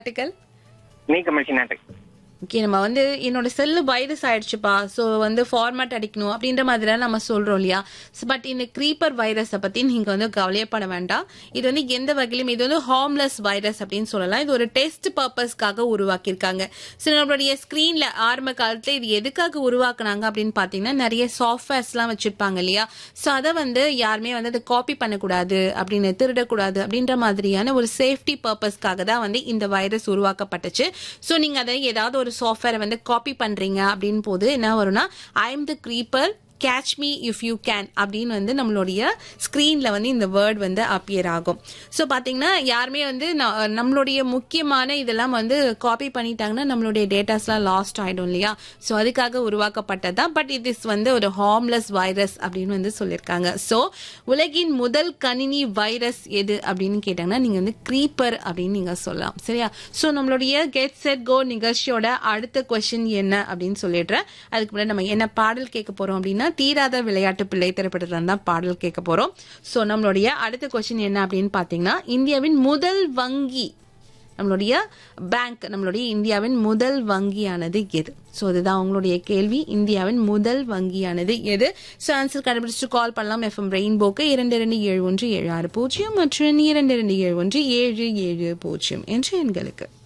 article நீக்க machine attack okay நம்ம வந்து என்னோட செல்லு வைரஸ் ஆயிடுச்சுப்பா ஸோ வந்து ஃபார்மேட் அடிக்கணும் அப்படின்ற மாதிரி நம்ம சொல்றோம் இல்லையா பட் இந்த க்ரீப்பர் வைரஸை பத்தி நீங்க வந்து கவலையப்பட வேண்டாம் இது வந்து எந்த வகையிலும் இது வந்து ஹார்ம்லெஸ் வைரஸ் அப்படின்னு சொல்லலாம் இது ஒரு டெஸ்ட் பர்பஸ்க்காக உருவாக்கியிருக்காங்க ஸோ நம்மளுடைய ஸ்க்ரீன்ல ஆரம்ப காலத்துல இது எதுக்காக உருவாக்குனாங்க அப்படின்னு பாத்தீங்கன்னா நிறைய சாஃப்ட்வேர்ஸ்லாம் வச்சிருப்பாங்க இல்லையா ஸோ அதை வந்து யாருமே வந்து அதை காப்பி பண்ணக்கூடாது அப்படின்னு திருடக்கூடாது அப்படின்ற மாதிரியான ஒரு சேஃப்டி பர்பஸ்க்காக தான் வந்து இந்த வைரஸ் உருவாக்கப்பட்டுச்சு ஸோ நீங்க அதை ஏதாவது ஒரு சாஃப்ட்வேரை வந்து காப்பி பண்றீங்க அப்படின்னு போது என்ன வரும்னா I am the creeper catch me if you can அப்படின்னு வந்து நம்மளுடைய ஸ்க்ரீனில் வந்து இந்த வேர்ட் வந்து அப்பியர் ஆகும் ஸோ பார்த்தீங்கன்னா யாருமே வந்து ந- நம்மளுடைய முக்கியமான இதெல்லாம் வந்து காப்பி பண்ணிட்டாங்கன்னா நம்மளுடைய டேட்டாஸ்லாம் லாஸ்ட் ஆகிடும் இல்லையா ஸோ அதுக்காக உருவாக்கப்பட்டது தான் பட் இது வந்து ஒரு ஹார்ம்லெஸ் வைரஸ் அப்படின்னு வந்து சொல்லியிருக்காங்க ஸோ உலகின் முதல் கணினி வைரஸ் எது அப்படின்னு கேட்டாங்கன்னா நீங்கள் வந்து க்ரீப்பர் அப்படின்னு நீங்கள் சொல்லலாம் சரியா ஸோ நம்மளுடைய கெட் செட் கோ நிகழ்ச்சியோட அடுத்த கொஸ்டின் என்ன அப்படின்னு சொல்லிடுறேன் அதுக்கு முன்னாடி நம்ம என்ன பாடல் கேட்க போறோம் அப்படின்னா தீராத விளையாட்டு பிள்ளை திரைப்படத்துல தான் பாடல் கேட்க போறோம் ஸோ நம்மளுடைய அடுத்த கொஸ்டின் என்ன அப்படின்னு பார்த்தீங்கன்னா இந்தியாவின் முதல் வங்கி நம்மளுடைய பேங்க் நம்மளுடைய இந்தியாவின் முதல் வங்கியானது எது ஸோ இதுதான் உங்களுடைய கேள்வி இந்தியாவின் முதல் வங்கியானது எது ஸோ ஆன்சர் கண்டுபிடிச்சிட்டு கால் பண்ணலாம் எஃப்எம் ரெயின்போக்கு இரண்டு இரண்டு ஏழு ஒன்று ஏழு ஆறு பூஜ்ஜியம் மற்றும் இரண்டு இரண்டு ஏழு ஒன்று ஏழு ஏழு பூஜ்ஜியம் என்ற எண்களுக்கு